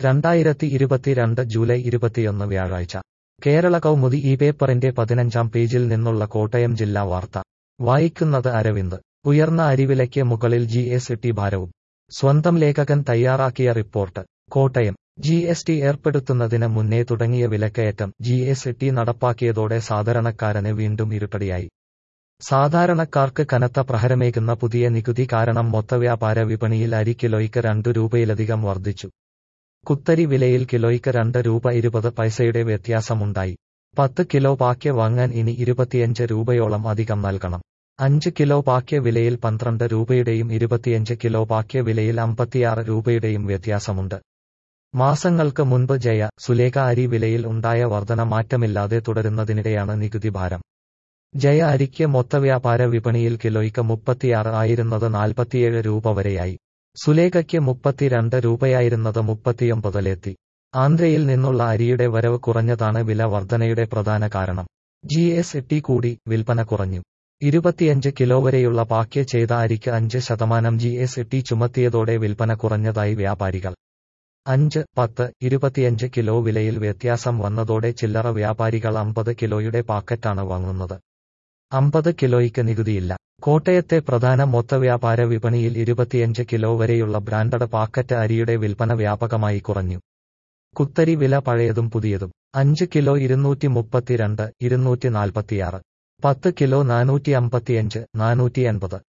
രണ്ടായിരത്തി ഇരുപത്തിരണ്ട് ജൂലൈ ഇരുപത്തിയൊന്ന് വ്യാഴാഴ്ച കേരള കൗമുദി ഈ പേപ്പറിന്റെ പതിനഞ്ചാം പേജിൽ നിന്നുള്ള കോട്ടയം ജില്ലാ വാർത്ത വായിക്കുന്നത് അരവിന്ദ് ഉയർന്ന അരിവിലയ്ക്ക് മുകളിൽ ജി എസ് ടി ഭാരവും സ്വന്തം ലേഖകൻ തയ്യാറാക്കിയ report Kottayam G S T ഏർപ്പെടുത്തുന്നതിന് മുന്നേ തുടങ്ങിയ വിലക്കയറ്റം ജി എസ് ടി നടപ്പാക്കിയതോടെ സാധാരണക്കാരന് വീണ്ടും ഇരുട്ടടിയായി സാധാരണക്കാർക്ക് കനത്ത പ്രഹരമേകുന്ന പുതിയ നികുതി കാരണം മൊത്തവ്യാപാര വിപണിയിൽ അരി കിലോയ്ക്ക് രണ്ടു രൂപയിലധികം വർദ്ധിച്ചു കുത്തരി വിലയിൽ കിലോയ്ക്ക് രണ്ട് രൂപ ഇരുപത് പൈസയുടെ വ്യത്യാസമുണ്ടായി പത്ത് കിലോ പാക്യ വാങ്ങാൻ ഇനി ഇരുപത്തിയഞ്ച് രൂപയോളം അധികം നൽകണം അഞ്ച് കിലോ പാക്യ വിലയിൽ പന്ത്രണ്ട് രൂപയുടെയും ഇരുപത്തിയഞ്ച് കിലോ പാക്യ വിലയിൽ അമ്പത്തിയാറ് രൂപയുടെയും വ്യത്യാസമുണ്ട് മാസങ്ങൾക്ക് മുൻപ് ജയ സുലേഖ അരി വിലയിൽ ഉണ്ടായ വർധന മാറ്റമില്ലാതെ തുടരുന്നതിനിടെയാണ് നികുതി ഭാരം ജയ അരിക്ക് മൊത്തവ്യാപാര വിപണിയിൽ കിലോയ്ക്ക് മുപ്പത്തിയാറ് ആയിരുന്നത് നാൽപ്പത്തിയേഴ് രൂപ വരെയായി സുലേഖയ്ക്ക് മുപ്പത്തിരണ്ട് രൂപയായിരുന്നത് മുപ്പത്തിയൊമ്പതിലെത്തി ആന്ധ്രയിൽ നിന്നുള്ള അരിയുടെ വരവ് കുറഞ്ഞതാണ് വില വർധനയുടെ പ്രധാന കാരണം ജി എസ് ടി കൂടി വിൽപ്പന കുറഞ്ഞു ഇരുപത്തിയഞ്ച് കിലോ വരെയുള്ള പാക്യ ചെയ്ത അരിക്ക് അഞ്ച് ശതമാനം ജി എസ് ടി ചുമത്തിയതോടെ വിൽപ്പന കുറഞ്ഞതായി വ്യാപാരികൾ അഞ്ച് പത്ത് ഇരുപത്തിയഞ്ച് കിലോ വിലയിൽ വ്യത്യാസം വന്നതോടെ ചില്ലറ വ്യാപാരികൾ അമ്പത് കിലോയുടെ പാക്കറ്റാണ് വാങ്ങുന്നത് അമ്പത് കിലോയ്ക്ക് നികുതിയില്ല കോട്ടയത്തെ പ്രധാന മൊത്തവ്യാപാര വിപണിയിൽ ഇരുപത്തിയഞ്ച് കിലോ വരെയുള്ള ബ്രാൻഡഡ് പാക്കറ്റ് അരിയുടെ വിൽപ്പന വ്യാപകമായി കുറഞ്ഞു കുത്തരി വില പഴയതും പുതിയതും അഞ്ച് കിലോ ഇരുന്നൂറ്റി മുപ്പത്തിരണ്ട് ഇരുന്നൂറ്റി നാൽപ്പത്തിയാറ് പത്ത് കിലോ നാനൂറ്റി അമ്പത്തിയഞ്ച് നാനൂറ്റി എൺപത്